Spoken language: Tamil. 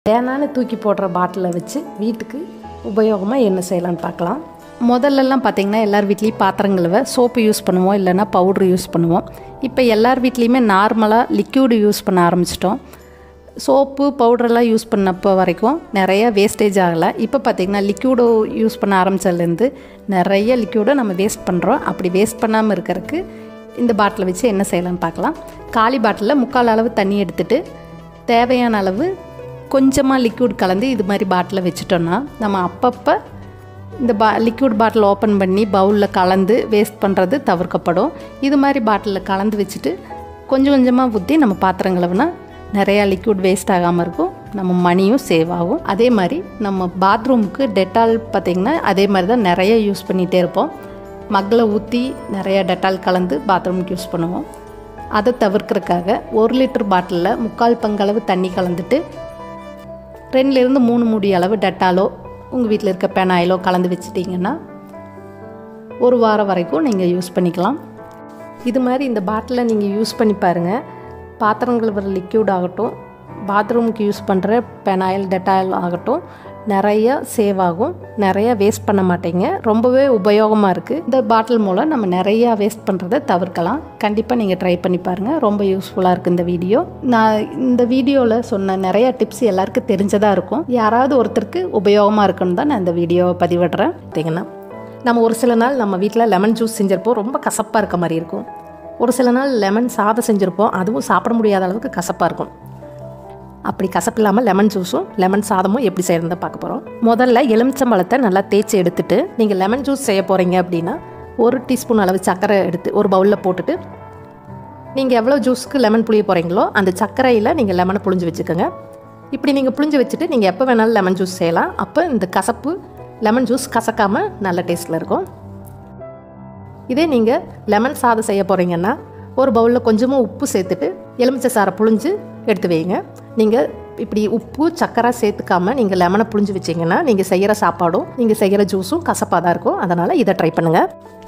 வேணான்னு தூக்கி போடுற பாட்டிலை வச்சு வீட்டுக்கு உபயோகமாக என்ன செய்யலாம்னு பார்க்கலாம் முதல்லலாம் பார்த்திங்கன்னா எல்லார் வீட்லேயும் பாத்திரங்களுவ சோப்பு யூஸ் பண்ணுவோம் இல்லைன்னா பவுட்ரு யூஸ் பண்ணுவோம் இப்போ எல்லார் வீட்லேயுமே நார்மலாக லிக்யூடு யூஸ் பண்ண ஆரம்பிச்சிட்டோம் சோப்பு பவுடரெல்லாம் யூஸ் பண்ணப்போ வரைக்கும் நிறைய வேஸ்டேஜ் ஆகலை இப்போ பார்த்திங்கன்னா லிக்யூடு யூஸ் பண்ண ஆரம்பித்ததுலேருந்து நிறைய லிக்யூடை நம்ம வேஸ்ட் பண்ணுறோம் அப்படி வேஸ்ட் பண்ணாமல் இருக்கிறதுக்கு இந்த பாட்டிலை வச்சு என்ன செய்யலாம்னு பார்க்கலாம் காலி பாட்டிலில் முக்கால் அளவு தண்ணி எடுத்துட்டு தேவையான அளவு கொஞ்சமாக லிக்யூட் கலந்து இது மாதிரி பாட்டிலை வச்சுட்டோன்னா நம்ம அப்பப்போ இந்த பா லிக்யூட் பாட்டில் ஓப்பன் பண்ணி பவுலில் கலந்து வேஸ்ட் பண்ணுறது தவிர்க்கப்படும் இது மாதிரி பாட்டிலில் கலந்து வச்சுட்டு கொஞ்சம் கொஞ்சமாக ஊற்றி நம்ம பாத்திரம் கழுவுனா நிறையா லிக்யூட் வேஸ்ட் ஆகாமல் இருக்கும் நம்ம மணியும் சேவ் ஆகும் அதே மாதிரி நம்ம பாத்ரூமுக்கு டெட்டால் பார்த்திங்கன்னா அதே மாதிரி தான் நிறைய யூஸ் பண்ணிகிட்டே இருப்போம் மக்களை ஊற்றி நிறைய டெட்டால் கலந்து பாத்ரூமுக்கு யூஸ் பண்ணுவோம் அதை தவிர்க்கிறதுக்காக ஒரு லிட்டர் பாட்டிலில் முக்கால் பங்களவு தண்ணி கலந்துட்டு ரெண்டுலேருந்து மூணு மூடி அளவு டெட்டாலோ உங்கள் வீட்டில் இருக்க பெனாயிலோ கலந்து வச்சிட்டிங்கன்னா ஒரு வாரம் வரைக்கும் நீங்கள் யூஸ் பண்ணிக்கலாம் இது மாதிரி இந்த பாட்டிலை நீங்கள் யூஸ் பண்ணி பாருங்கள் பாத்திரங்கள் வர லிக்யூட் ஆகட்டும் பாத்ரூமுக்கு யூஸ் பண்ணுற பெனாயில் டெட்டாயில் ஆகட்டும் நிறைய சேவ் ஆகும் நிறைய வேஸ்ட் பண்ண மாட்டீங்க ரொம்பவே உபயோகமாக இருக்குது இந்த பாட்டில் மூலம் நம்ம நிறையா வேஸ்ட் பண்ணுறதை தவிர்க்கலாம் கண்டிப்பாக நீங்கள் ட்ரை பண்ணி பாருங்கள் ரொம்ப யூஸ்ஃபுல்லாக இருக்குது இந்த வீடியோ நான் இந்த வீடியோவில் சொன்ன நிறைய டிப்ஸ் எல்லாருக்கும் தெரிஞ்சதாக இருக்கும் யாராவது ஒருத்தருக்கு உபயோகமாக இருக்குன்னு தான் நான் இந்த வீடியோவை பதிவிடுறேன் பார்த்தீங்கன்னா நம்ம ஒரு சில நாள் நம்ம வீட்டில் லெமன் ஜூஸ் செஞ்சிருப்போம் ரொம்ப கசப்பாக இருக்க மாதிரி இருக்கும் ஒரு சில நாள் லெமன் சாதம் செஞ்சுருப்போம் அதுவும் சாப்பிட முடியாத அளவுக்கு கசப்பாக இருக்கும் அப்படி கசப்பு இல்லாமல் லெமன் ஜூஸும் லெமன் சாதமும் எப்படி செய்யறதை பார்க்க போகிறோம் முதல்ல எலுமிச்சம்பழத்தை நல்லா தேய்ச்சி எடுத்துட்டு நீங்கள் லெமன் ஜூஸ் செய்ய போகிறீங்க அப்படின்னா ஒரு டீஸ்பூன் அளவு சர்க்கரை எடுத்து ஒரு பவுலில் போட்டுட்டு நீங்கள் எவ்வளோ ஜூஸ்க்கு லெமன் புளிய போகிறீங்களோ அந்த சர்க்கரையில் நீங்கள் லெமனை புழிஞ்சு வச்சுக்கோங்க இப்படி நீங்கள் புழிஞ்சு வச்சுட்டு நீங்கள் எப்போ வேணாலும் லெமன் ஜூஸ் செய்யலாம் அப்போ இந்த கசப்பு லெமன் ஜூஸ் கசக்காமல் நல்ல டேஸ்ட்டில் இருக்கும் இதே நீங்கள் லெமன் சாதம் செய்ய போகிறீங்கன்னா ஒரு பவுலில் கொஞ்சமாக உப்பு சேர்த்துட்டு எலுமிச்சை சாரை புழிஞ்சு எடுத்து வைங்க நீங்கள் இப்படி உப்பு சக்கரை சேர்த்துக்காம நீங்கள் லெமனை புழிஞ்சு வச்சிங்கன்னா நீங்கள் செய்கிற சாப்பாடும் நீங்கள் செய்கிற ஜூஸும் கசப்பாக தான் இருக்கும் அதனால் இதை ட்ரை பண்ணுங்கள்